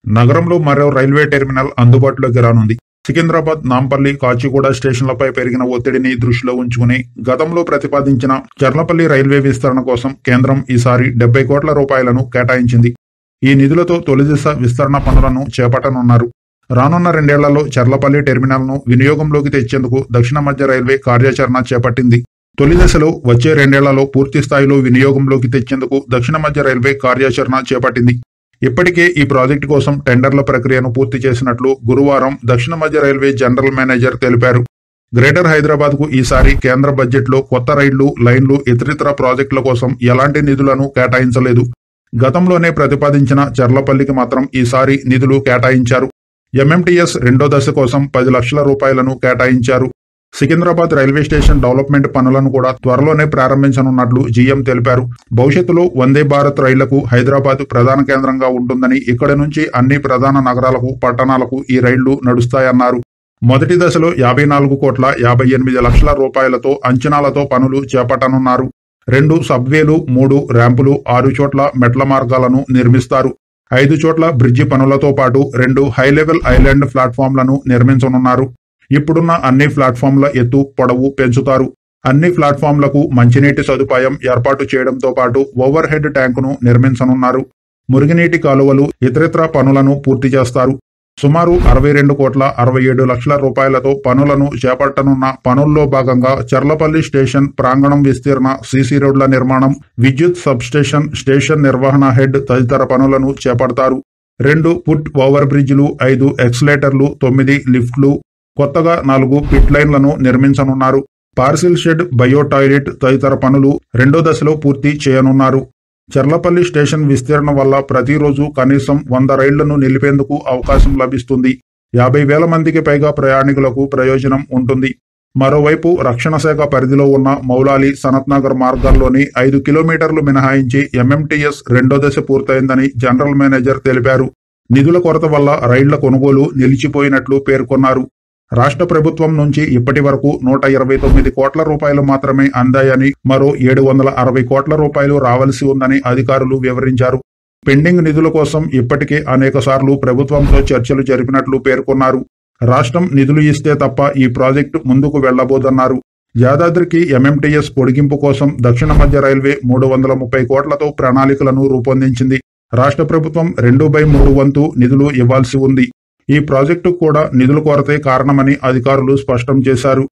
నగరంలో మరో railway terminal అందుబాటులోకి రానుంది సికింద్రాబాద్ నాంపల్లి కాచిగూడ స్టేషన్లపై పెరిగిన ఒత్తిడిని దృష్టిలో ఉంచుకుని గతంలో ప్రతిపాదించిన చర్లపల్లి రైల్వే విస్తరణ కోసం కేంద్రం ఈసారి డెబ్బై కోట్ల రూపాయలను కేటాయించింది ఈ నిధులతో తొలి దశ విస్తరణ పనులను చేపట్టనున్నారు రానున్న రెండేళ్లలో చర్లపల్లి టెర్మినల్ను వినియోగంలోకి తెచ్చేందుకు దక్షిణ మధ్య రైల్వే కార్యాచరణ చేపట్టింది తొలి దశలో వచ్చే రెండేళ్లలో పూర్తి స్థాయిలో వినియోగంలోకి తెచ్చేందుకు దక్షిణ మధ్య రైల్వే కార్యాచరణ చేపట్టింది ఇప్పటికే ఈ ప్రాజెక్టు కోసం టెండర్ల ప్రక్రియను పూర్తి చేసినట్లు గురువారం దక్షిణ మధ్య రైల్వే జనరల్ మేనేజర్ తెలిపారు గ్రేటర్ హైదరాబాద్ కు ఈసారి కేంద్ర బడ్జెట్లో కొత్త రైళ్లు లైన్లు ఇతరితర ప్రాజెక్టుల కోసం ఎలాంటి నిధులను కేటాయించలేదు గతంలోనే ప్రతిపాదించిన చర్లపల్లికి మాత్రం ఈసారి నిధులు కేటాయించారు ఎంఎంటీఎస్ రెండో దశ కోసం పది లక్షల రూపాయలను కేటాయించారు సికింద్రాబాద్ రైల్వే స్టేషన్ డెవలప్మెంట్ పనులను కూడా త్వరలోనే ప్రారంభించనున్నట్లు జీఎం తెలిపారు భవిష్యత్తులో వందే భారత్ రైళ్లకు హైదరాబాద్ ప్రధాన కేంద్రంగా ఉంటుందని ఇక్కడి నుంచి అన్ని ప్రధాన నగరాలకు పట్టణాలకు ఈ రైళ్లు నడుస్తాయన్నారు మొదటి దశలో యాభై నాలుగు కోట్ల యాభై ఎనిమిది లక్షల రూపాయలతో అంచనాలతో పనులు చేపట్టనున్నారు రెండు సబ్వేలు మూడు ర్యాంపులు ఆరు చోట్ల మెట్ల మార్గాలను నిర్మిస్తారు ఐదు చోట్ల బ్రిడ్జి పనులతో పాటు రెండు హై లెవెల్ ఐలాండ్ ప్లాట్ఫామ్లను నిర్మించనున్నారు ఇప్పుడున్న అన్ని ప్లాట్ఫామ్ల ఎత్తు పొడవు పెంచుతారు అన్ని ప్లాట్ఫామ్లకు మంచినీటి సదుపాయం ఏర్పాటు చేయడంతో పాటు ఓవర్ హెడ్ ట్యాంకును నిర్మించనున్నారు మురుగునీటి కాలువలు ఇతరితర పనులను పూర్తి చేస్తారు సుమారు అరవై రెండు కోట్ల అరవై ఏడు లక్షల రూపాయలతో పనులను చేపట్టనున్న పనుల్లో భాగంగా చర్లపల్లి స్టేషన్ ప్రాంగణం విస్తీర్ణ సీసీ రోడ్ల నిర్మాణం విద్యుత్ సబ్స్టేషన్ స్టేషన్ నిర్వహణ హెడ్ తదితర పనులను చేపడతారు రెండు ఫుట్ ఓవర్ బ్రిడ్జిలు ఐదు ఎక్స్లేటర్లు తొమ్మిది లిఫ్ట్లు కొత్తగా నాలుగు పిట్ లైన్లను నిర్మించనున్నారు పార్సిల్ షెడ్ బయో టాయిలెట్ తదితర పనులు రెండో దశలో పూర్తి చేయనున్నారు చర్లపల్లి స్టేషన్ విస్తీర్ణ వల్ల ప్రతిరోజు కనీసం వంద రైళ్లను నిలిపేందుకు అవకాశం లభిస్తుంది యాభై వేల మందికి పైగా ప్రయాణికులకు ప్రయోజనం ఉంటుంది మరోవైపు రక్షణ శాఖ పరిధిలో ఉన్న మౌలాలి సనత్ నగర్ మార్గాల్లోని ఐదు కిలోమీటర్లు మినహాయించి ఎంఎంటీఎస్ రెండో దశ పూర్తయిందని జనరల్ మేనేజర్ తెలిపారు నిధుల కొరత వల్ల రైళ్ల కొనుగోలు నిలిచిపోయినట్లు పేర్కొన్నారు రాష్ట్ర ప్రభుత్వం నుంచి ఇప్పటి వరకు నూట ఇరవై తొమ్మిది కోట్ల రూపాయలు మాత్రమే అందాయని మరో ఏడు వందల అరవై కోట్ల రూపాయలు రావాల్సి ఉందని అధికారులు వివరించారు పెండింగ్ నిధుల కోసం ఇప్పటికే అనేక సార్లు ప్రభుత్వంతో చర్చలు జరిపినట్లు పేర్కొన్నారు రాష్ట్రం నిధులు ఇస్తే తప్ప ఈ ప్రాజెక్టు ముందుకు వెళ్లబోదన్నారు యాదాద్రికి ఎంఎంటీఎస్ పొడిగింపు కోసం దక్షిణ మధ్య రైల్వే మూడు వందల ముప్పై కోట్లతో ప్రణాళికలను రూపొందించింది రాష్ట్ర ప్రభుత్వం రెండు బై మూడు వంతు నిధులు ఇవ్వాల్సి ఉంది ఈ ప్రాజెక్టు కూడా నిధుల కొరతే కారణమని అధికారులు స్పష్టం చేశారు